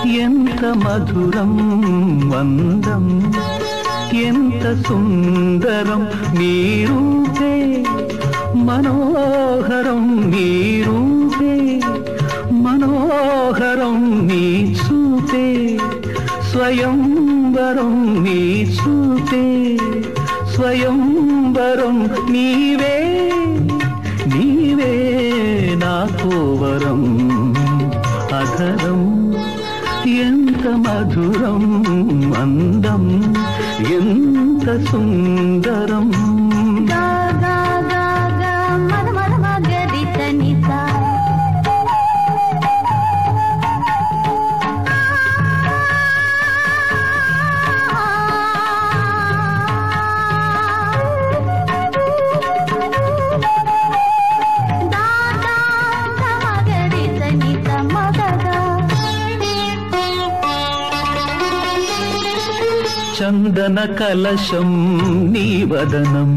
ఎంత మధురం వందం ఎంత సుందరం మీరూపే మనోహరం మీరూపే మనోహరం నీ చూపే స్వయంవరం నీ చూపే స్వయంవరం నీవే నీవే నాకు వరం అధరం ఎంత మధురం అందం ఎంత సుందరం గా గా గా గా మద మద మగరిత నిత దా దా దా మగరిత నిత మగగా చందన కలశం నీ వదనం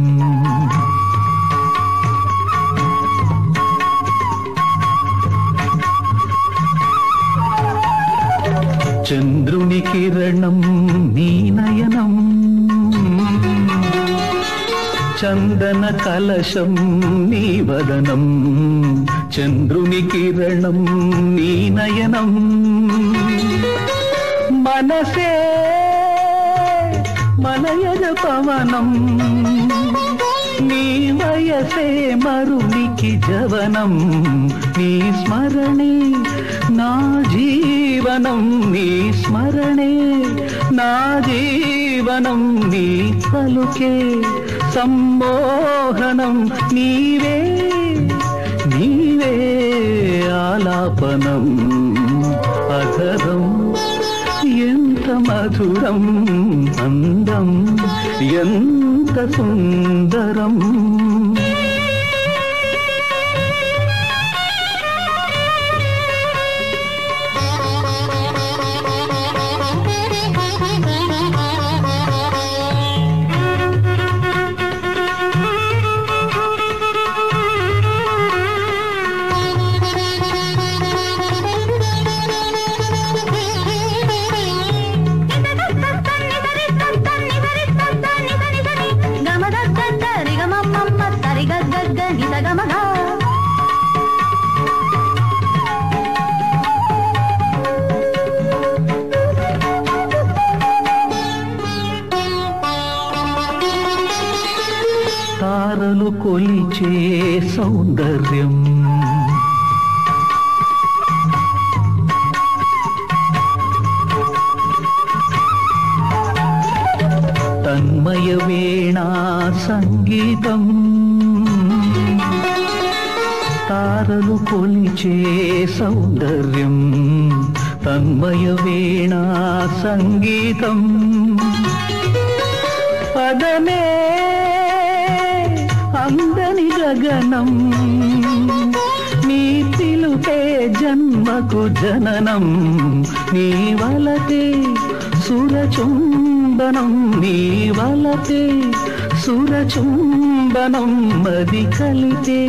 చంద్రుని కిరణం నీ నయనం చందన కలశం నీ వదనం చంద్రుని కిరణం నీ నయనం మనసే మలయజ పవనం నీ వయసే మరునికి జవనం నీ స్మరణే నా జీవనం నీ స్మరణే నా జీవనం నీ పలుకే సమ్మోహనం నీవే నీవే ఆలాపనం అధరం ఎంత మధురం అందం ఎంత సుందరం తారలు కొలిచే సౌందర్యం తన్మయ వీణా సంగీతం తారలు కొలిచే సౌందర్యం తన్మయ వీణా సంగీతం పదమే అందని గగనం నీ పిలుపే జన్మకు జననం నీ వలతే సురచుంబనం నీ వలతే సురచుంబనం మది కలితే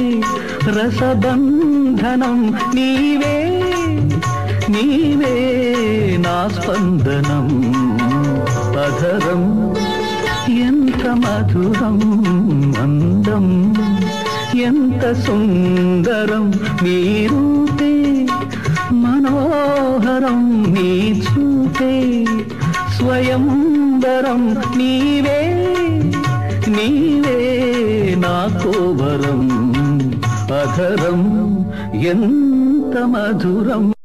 రసబంధనం నీవే నీవే నా స్పందనం అధరం ఎంత మధురం అందం ఎంత సుందరం నీ రూపే మనోహరం నీ చూపే స్వయంవరం నీవే నీవే నాకు వరం అధరం ఎంత మధురం